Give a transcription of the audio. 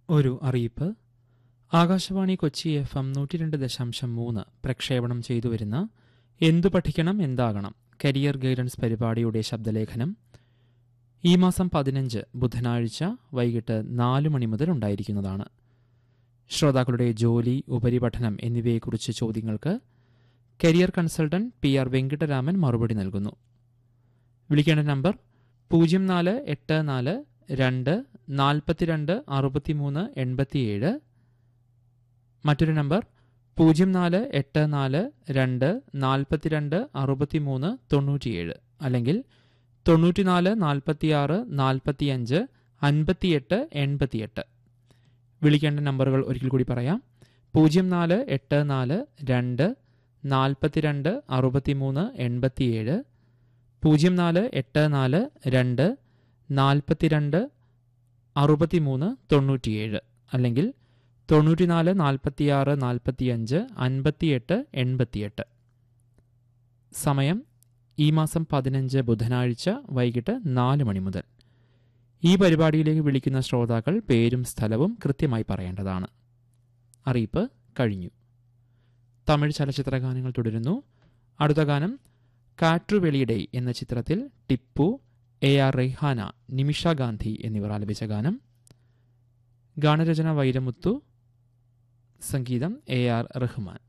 ഒരു അറിയിപ്പ് Akashvani Kochi F M നൂറ്റി രണ്ട് ദശാംശം മൂന്ന് പ്രക്ഷേപണം ചെയ്തു വരുന്ന എന്തു പഠിക്കണം എന്താകണം കരിയർ ഗൈഡൻസ് പരിപാടിയുടെ ശബ്ദലേഖനം ഈ മാസം പതിനഞ്ച് ബുധനാഴ്ച വൈകിട്ട് നാല് മണി മുതൽ ഉണ്ടായിരിക്കുന്നതാണ് ശ്രോതാക്കളുടെ ജോലി ഉപരിപഠനം എന്നിവയെക്കുറിച്ച് ചോദ്യങ്ങൾക്ക് career consultant P R Venkitaraman മറുപടി നൽകുന്നു വിളിക്കേണ്ട നമ്പർ പൂജ്യം നാല് എട്ട് നാല് രണ്ട് നാൽപ്പത്തിരണ്ട് അറുപത്തിമൂന്ന് എൺപത്തിയേഴ് മറ്റൊരു നമ്പർ പൂജ്യം നാല് എട്ട് നാല് രണ്ട് നാൽപ്പത്തിരണ്ട് അറുപത്തിമൂന്ന് തൊണ്ണൂറ്റിയേഴ് അല്ലെങ്കിൽ തൊണ്ണൂറ്റിനാല് നാൽപ്പത്തിയാറ് നാൽപ്പത്തിയഞ്ച് അൻപത്തിയെട്ട് എൺപത്തിയെട്ട് വിളിക്കേണ്ട നമ്പറുകൾ ഒരിക്കൽ കൂടി പറയാം പൂജ്യം നാല് എട്ട് നാല് രണ്ട് നാൽപ്പത്തിരണ്ട് അറുപത്തിമൂന്ന് എൺപത്തിയേഴ് പൂജ്യം നാല് എട്ട് നാല് രണ്ട് നാൽപ്പത്തിരണ്ട് അറുപത്തിമൂന്ന് തൊണ്ണൂറ്റിയേഴ് അല്ലെങ്കിൽ തൊണ്ണൂറ്റിനാല് നാൽപ്പത്തിയാറ് നാൽപ്പത്തിയഞ്ച് അൻപത്തിയെട്ട് എൺപത്തിയെട്ട് സമയം ഈ മാസം പതിനഞ്ച് ബുധനാഴ്ച വൈകിട്ട് നാല് മണി മുതൽ ഈ പരിപാടിയിലേക്ക് വിളിക്കുന്ന ശ്രോതാക്കൾ പേരും സ്ഥലവും കൃത്യമായി പറയേണ്ടതാണ് അറിയിപ്പ് കഴിഞ്ഞു തമിഴ് ചലച്ചിത്ര ഗാനങ്ങൾ തുടരുന്നു അടുത്ത ഗാനം കാറ്റുവെളിയുടെ എന്ന ചിത്രത്തിൽ ടിപ്പു എ ആർ റെയ്ഹാന നിമിഷ ഗാന്ധി എന്നിവർ ആലപിച്ച ഗാനം ഗാനരചന വൈരമുത്തു സംഗീതം എ ആർ റഹ്മാൻ